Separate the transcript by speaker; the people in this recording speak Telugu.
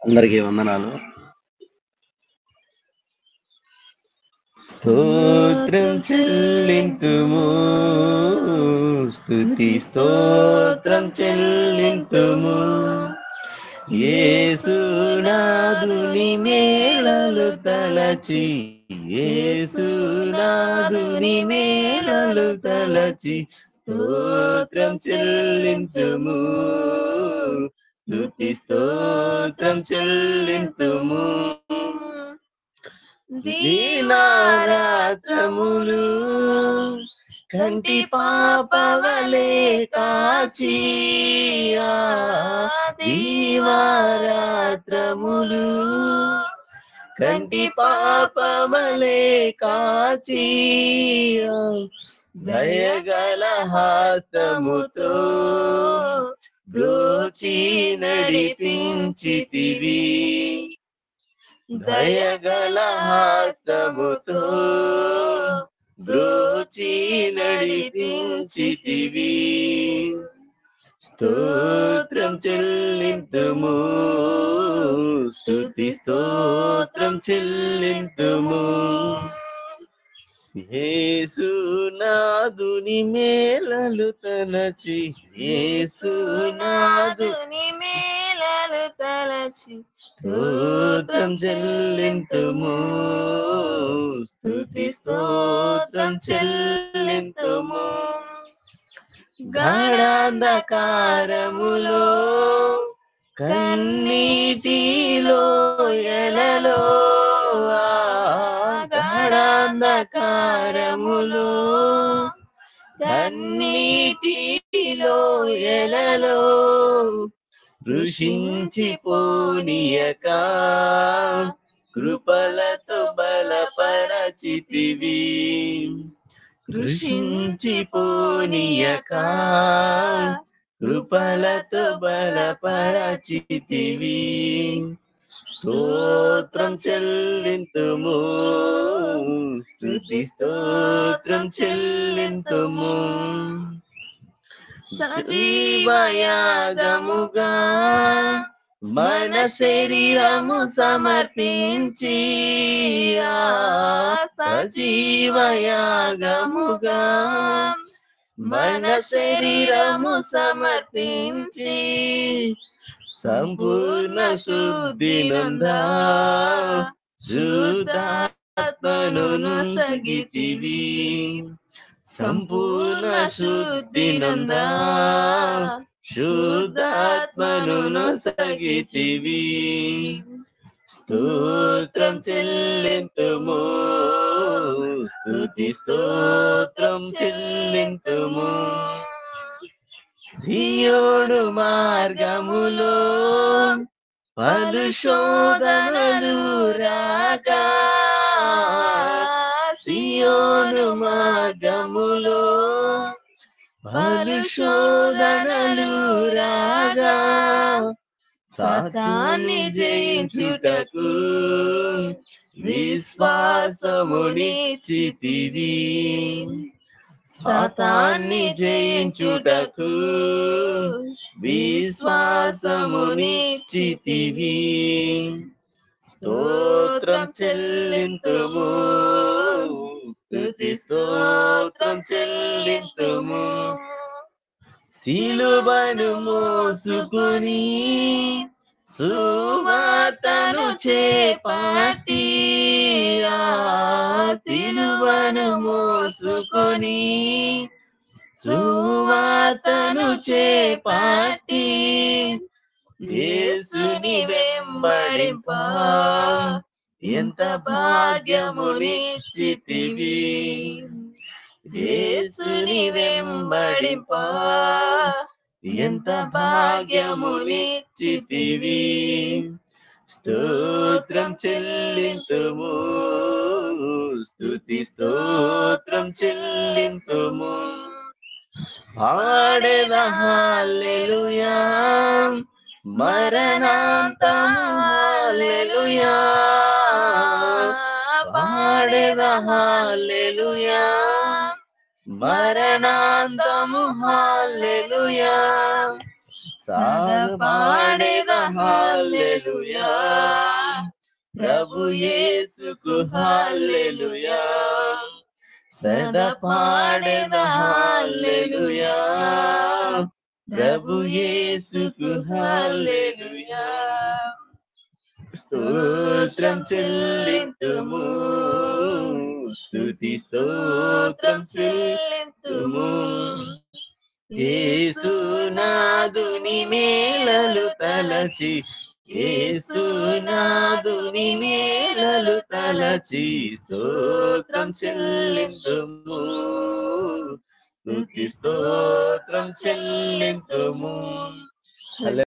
Speaker 1: అందరికీ వందనాలు స్తోత్రం చెల్లింతుము స్తుతి స్తోత్రం చెల్లింతుము యేసునాదుని మేళలు తలచి యేసునాదుని మేళలు తలచి స్తోత్రం చెల్లింతుము స్తుతి స్తోత్రం చెల్లింతుము దీనారాత్రములు కంటి పాపవలే కాచి ఆ దీవారాత్రములు కంటి పాపమలే కాచి ఆ దయగల హస్తముతో బ్రోచి నడిపించితివి దయగల హస్తముతో బ్రోచి నడిపించితివి స్తోత్రం చెల్లింతుము స్తుతి స్తోత్రం చెల్లింతుము యేసునాదుని మేలలు తలచి యేసునాదు
Speaker 2: నాదుని మేళలు తలచి
Speaker 1: స్తోత్రం చెల్లింతుము స్తుతి స్తోత్రం చెల్లింతుము గాఢాంధకారములో కన్నీటిలో ఎలలో ఆ గాఢాంధకారములో కన్నీటిలో ఎలలో ఋషించిపోనీయక కృపలతో బలపరచితివి కృషించిపోనీయక కృపలతో బలపరచితివి స్తోత్రం చెల్లింతుము స్తుతి స్తోత్రం చెల్లింతుము సజీవయాగముగా మన శరీరము సమర్పించి ఆ సజీవయాగముగా మన శరీరము సమర్పించి సంపూర్ణ శుద్ధి నందా శుద్ధాత్మను సగితివి సంపూర్ణ శుద్ధి నందా శుద్ధాత్మను సగితివి స్తోత్రం చెల్లింతుము స్తుతి స్తోత్రం చెల్లింతుము సియోడు మార్గములో పలు శోధనలు రాగా సియోను మార్గములో పలు శోధనలు రాగా సాతాన్ని జయించుటకు విశ్వాసమునిచ్చితివి సాతాన్ని జయించుటకు విశ్వాసమునిచ్చితివి స్తోత్రం చెల్లింతుము స్తుతి స్తోత్రం చెల్లింతుము సిలువను మోసుకుని సువార్తను చేపట్టి ఆ సిలువను మోసుకొని సువార్తను చేపట్టి యేసుని వెంబడింప ఎంత భాగ్యమునిచ్చితివి యేసుని వెంబడింప ఎంత భాగ్యమునిచ్చితివి స్తోత్రం చెల్లింతుము స్తుతి స్తోత్రం చెల్లింతుము పాడెద హల్లెలూయా మరణాంతము హల్లెలూయా పాడెద హల్లెలూయా మరణాంతము హల్లెలూయా సాగు పాడేద హాలెలుయా ప్రభు యేసుకు హాలెలుయా సదా పాడేద హాలెలుయా ప్రభు యేసుకు హాలెలుయా స్తోత్రం చెల్లింతుము స్తుతి స్తోత్రం చెల్లింతుము యేసునాదుని మేలలు తలచి యేసునాదుని మేలలు తలచి స్తోత్రం చెల్లింతుము స్తుతి స్తోత్రం చెల్లింతుము